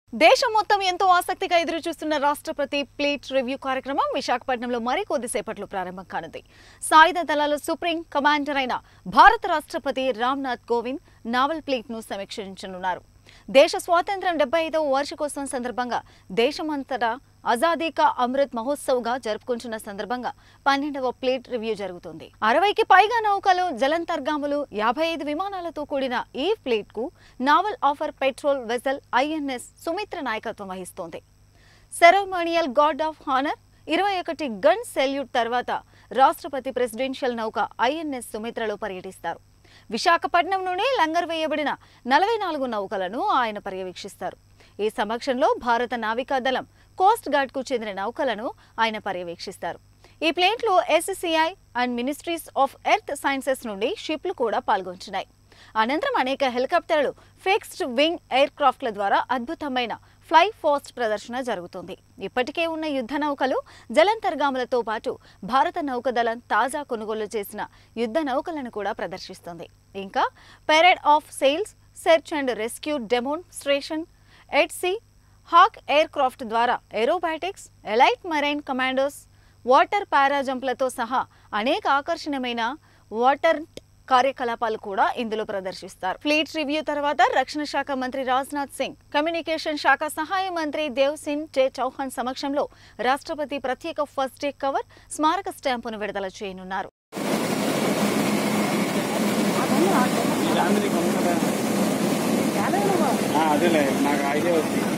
దేశం మొత్తం ఎంతో ఆసక్తిగా ఎదురు చూస్తున్న రాష్ట్రపతి ప్లేట్ రివ్యూ కార్యక్రమం విశాఖపట్నంలో మరి కొద్దిసేపట్లో ప్రారంభం కానుంది సాయుధ దళాల సుప్రీం కమాండర్ అయిన భారత రాష్ట్రపతి రామ్నాథ్ కోవింద్ నావల్ ప్లేట్ ను సమీక్షించనున్నారు దేశ స్వాతంత్ర్యం డెబ్బై ఐదవ వార్షికోత్సవం సందర్భంగా దేశమంతటా ఆజాదీ కా అమృత్ మహోత్సవ్ గా జరుపుకుంటున్న సందర్భంగా పన్నెండవ ప్లేట్ రివ్యూ జరుగుతుంది అరవైకి పైగా నౌకలు జలంతర్గాములు యాభై ఐదు విమానాలతో కూడిన ఈ ఫ్లీట్ కు naval offshore patrol vessel INS Sumitra నాయకత్వం వహిస్తోంది సెరమోనియల్ గార్డ్ ఆఫ్ హానర్ ఇరవై ఒకటి గన్ సెల్యూట్ తర్వాత రాష్ట్రపతి ప్రెసిడెన్షియల్ నౌక ఐఎన్ఎస్ సుమిత్రలో పర్యటిస్తారు విశాఖపట్నం నుండి లంగర్ వేయబడిన నలభై నాలుగు నౌకలను ఆయన పర్యవేక్షిస్తారు ఈ సమక్షంలో భారత నావికా దళం కోస్ట్ గార్డ్ కు చెందిన నౌకలను ఆయన పర్యవేక్షిస్తారు ఈ ప్లేట్లో SSCI and ministries of earth sciences నుండి షిప్లు కూడా పాల్గొంటున్నాయి అనంతరం అనేక హెలికాప్టర్లు ఫిక్స్డ్ వింగ్ ఎయిర్ క్రాఫ్ట్ల ద్వారా అద్భుతమైన ఫ్లై ఫాస్ట్ ప్రదర్శన జరుగుతుంది ఇప్పటికే ఉన్న యుద్ధ నౌకలు జలంతర్గాములతో పాటు భారత నౌకదళం తాజా కొనుగోలు చేసిన యుద్ధ నౌకలను కూడా ప్రదర్శిస్తుంది ఇంకా parade of sails search and rescue demonstration at sea hawk aircraft ద్వారా aerobatics elite marine commandos water పారాజంప్లతో సహా అనేక ఆకర్షణీయమైన వాటర్ కార్యకలాపాలు కూడా ఇందులో ప్రదర్శిస్తారు ఫ్లీట్ రివ్యూ తర్వాత రక్షణ శాఖ మంత్రి రాజ్నాథ్ సింగ్ కమ్యూనికేషన్ శాఖ సహాయ మంత్రి దేవ్ సింగ్ జే చౌహాన్ సమక్షంలో రాష్ట్రపతి ప్రత్యేక ఫస్ట్ డే కవర్ స్మారక స్టాంపును విడుదల చేయనున్నారు ఈ ఫ్యామిలీ కొనుక్కుంటా. ఆ, అదేలే నాకు ఐడియా వచ్చింది